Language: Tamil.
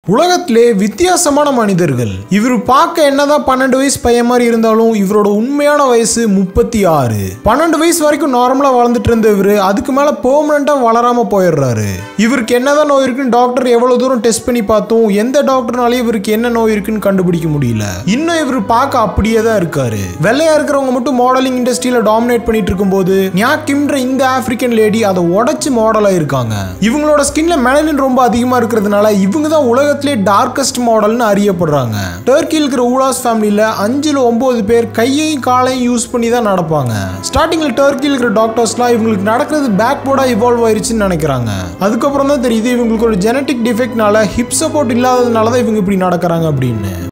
உலகத்திலே வித்தியாசமான மனிதர்கள் இவர் பார்க்க என்னதான் பன்னெண்டு வயசு பையன் மாதிரி இருந்தாலும் இவரோட உண்மையான வயசு முப்பத்தி ஆறு பன்னெண்டு வயசு வரைக்கும் நார்மலா வளர்ந்துட்டு இருந்த இவரு அதுக்கு மேல பெர்மனண்டா வளராம போயிடுறாரு இவருக்கு என்னதான் நோய் இருக்குன்னு டாக்டர் எவ்வளவு தூரம் டெஸ்ட் பண்ணி பார்த்தும் எந்த டாக்டர்னாலையும் இவருக்கு என்ன நோய் இருக்குன்னு கண்டுபிடிக்க முடியல இன்னும் இவர் பார்க்க அப்படியே தான் இருக்காரு வெள்ளையா இருக்கிறவங்க மட்டும் மாடலிங் இண்டஸ்ட்ரியில டாமினேட் பண்ணிட்டு இருக்கும்போது ஞா கிம்ன்ற இந்த ஆப்பிரிக்கன் லேடி அதை உடைச்சு மாடலா இருக்காங்க இவங்களோட ஸ்கின்ல மெலனின் ரொம்ப அதிகமா இருக்கிறதுனால இவங்க தான் உலகத்திலே டார்க்கஸ்ட் மாடல்னு அறியப்படுறாங்க டர்க்கியில் இருக்கிற ஊலாஸ் ஃபேமிலியில அஞ்சுல ஒன்பது பேர் கையையும் காலையும் யூஸ் பண்ணி தான் நடப்பாங்க ஸ்டார்டிங்ல டர்க்கியில் இருக்கிற டாக்டர்ஸ்லாம் இவங்களுக்கு நடக்கிறது பேக் போர்டா இவால்வ் ஆயிருச்சுன்னு நினைக்கிறாங்க அதுக்கப்புறம் தான் தெரியுது இவங்களுக்கு ஒரு ஜெனட்டிக் டிஃபெக்ட்னால ஹிப் சப்போர்ட் இல்லாததுனால தான் இவங்க இப்படி நடக்கிறாங்க அப்படின்னு